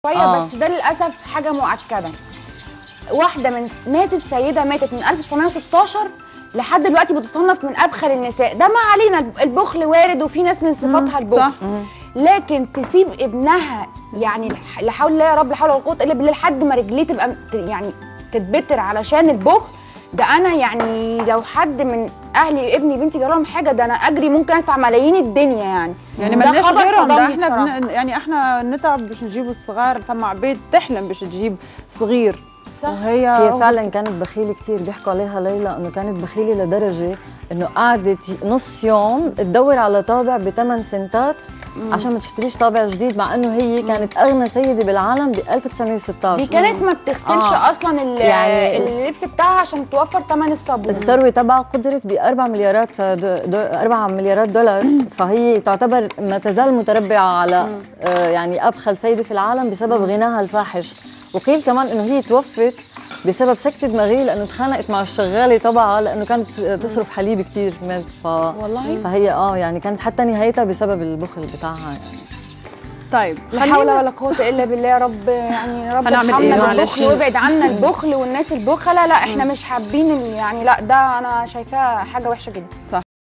شويه آه. بس ده للاسف حاجه مؤكده واحده من ماتت سيده ماتت من 1916 لحد دلوقتي بتصنف من ابخل النساء ده ما علينا البخل وارد وفي ناس من صفاتها البخل صح. لكن تسيب ابنها يعني لا حول الله يا رب لا حول ولا قوه الا بالله لحد ما رجليه تبقى م- يعني تتبتر علشان البخل ده انا يعني لو حد من اهلي ابني بنتي جرالهم حاجه ده انا اجري ممكن ادفع ملايين الدنيا يعني يعني ده مالناش خبر غيرهم ده صدمني احنا بصراحة. بن... يعني احنا نتعب باش نجيبوا الصغار ثم عبيد تحلم باش تجيب صغير صح. وهي هي فعلا كانت بخيله كثير بيحكوا عليها ليلى انه كانت بخيله لدرجه انه قعدت نص يوم تدور على طابع بثمان سنتات عشان ما تشتريش طابع جديد مع انه هي كانت اغنى سيده بالعالم ب 1916 دي كانت ما بتغسلش آه. اصلا ال- يعني- اللبس بتاعها عشان توفر ثمن الصابون الثروه تبعها قدرت ب 4 مليارات دو دو 4 مليارات دولار فهي تعتبر ما تزال متربعه على آه يعني ابخل سيده في العالم بسبب غناها الفاحش وقيل كمان انه هي توفت بسبب سكتة دماغية لانه تخانقت مع الشغاله تبعها لانه كانت تصرف حليب كثير ملك ف والله؟ فهي اه يعني كانت حتى نهايتها بسبب البخل بتاعها يعني طيب لا حول خلينا ولا قوه الا بالله يا رب يعني يا رب هنعمل إيه؟ ارحمنا معلش. بالبخل وابعد عنا البخل والناس البخله لا احنا مش حابين ال- يعني لا ده انا شايفاه حاجه وحشه جدا